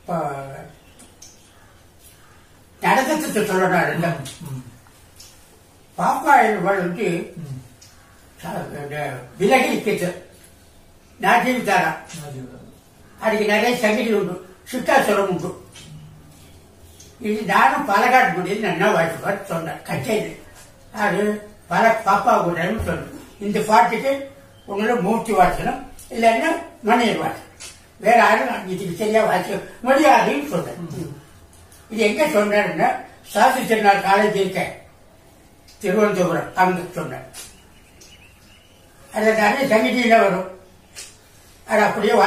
ப- நடந்தத்தை சொல்லணும் ரெண்டும் ம், பாப்பா இவள் வந்து ம். ச- இந்த விலகி கிச்சு நாட்டிவித்தாரா அது, அதுக்கு நிறைய சங்கிலி உண்டு சுத்தாசுரம் உண்டு இது நானும் பாலக்காடு முடியும் நல்லா வாழ்த்துப்பார் சொன்னேன் கச்சேரி அது பல பாப்பா கூடன்னு சொன்னேன் இந்த பாட்டுக்கு உங்களை மூர்த்தி வாசனம் இல்லைன்னா மணியர் வாசனம் வேற யாரும் இதுக்கு சரியா வாசிக்க முடியாதுன்னு சொன்னேன் இது எங்க சொன்னேன்னா சாஸ்திரி திருநாள் காலேஜ் இருக்க திருவனந்தபுரம் அங்க சொன்னேன் அது நிறைய சங்கிலியில வரும் அது அப்படியே